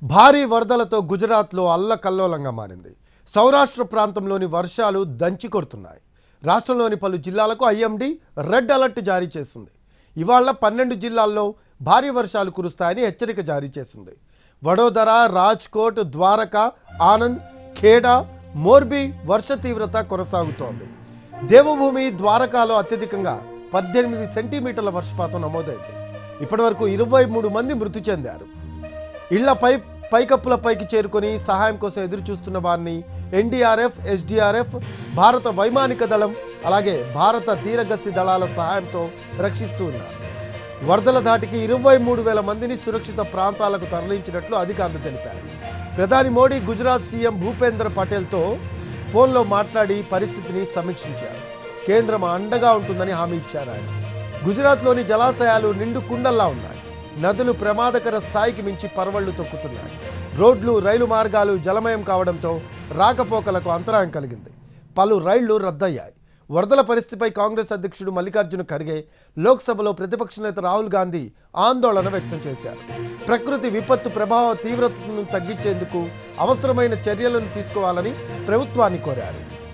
భారీ వరదలతో గుజరాత్లో అల్లకల్లోలంగా మారింది సౌరాష్ట్ర ప్రాంతంలోని వర్షాలు దంచి కొడుతున్నాయి రాష్ట్రంలోని పలు జిల్లాలకు ఐఎండీ రెడ్ అలర్ట్ జారీ చేసింది ఇవాళ పన్నెండు జిల్లాల్లో భారీ వర్షాలు కురుస్తాయని హెచ్చరిక జారీ చేసింది వడోదర రాజ్కోట్ ద్వారకా ఆనంద్ ఖేడా మోర్బీ వర్ష తీవ్రత కొనసాగుతోంది దేవభూమి ద్వారకాలో అత్యధికంగా పద్దెనిమిది సెంటీమీటర్ల వర్షపాతం నమోదైంది ఇప్పటివరకు ఇరవై మూడు మంది మృతి చెందారు ఇళ్లపై పైకప్పులపైకి చేరుకొని సహాయం కోసం ఎదురు చూస్తున్న వారిని ఎన్డీఆర్ఎఫ్ ఎస్డీఆర్ఎఫ్ భారత వైమానిక దళం అలాగే భారత తీరగస్తీ దళాల సహాయంతో రక్షిస్తూ ఉన్నారు వరదల ధాటికి ఇరవై మూడు వేల మందిని సురక్షిత ప్రాంతాలకు తరలించినట్లు అధికారులు తెలిపారు ప్రధాని మోడీ గుజరాత్ సీఎం భూపేంద్ర పటేల్తో ఫోన్లో మాట్లాడి పరిస్థితిని సమీక్షించారు కేంద్రం అండగా ఉంటుందని హామీ ఇచ్చారు ఆయన గుజరాత్లోని జలాశయాలు నిండు కుండల్లా ఉన్నాయి నదులు ప్రమాదకర స్థాయికి మించి పరవళ్లు తొక్కుతున్నాయి రోడ్లు రైలు మార్గాలు జలమయం కావడంతో రాకపోకలకు అంతరాయం కలిగింది పలు రైళ్లు రద్దయ్యాయి వరదల పరిస్థితిపై కాంగ్రెస్ అధ్యక్షుడు మల్లికార్జున ఖర్గే లోక్సభలో ప్రతిపక్ష నేత రాహుల్ గాంధీ ఆందోళన వ్యక్తం చేశారు ప్రకృతి విపత్తు ప్రభావ తీవ్రతను తగ్గించేందుకు అవసరమైన చర్యలను తీసుకోవాలని ప్రభుత్వాన్ని కోరారు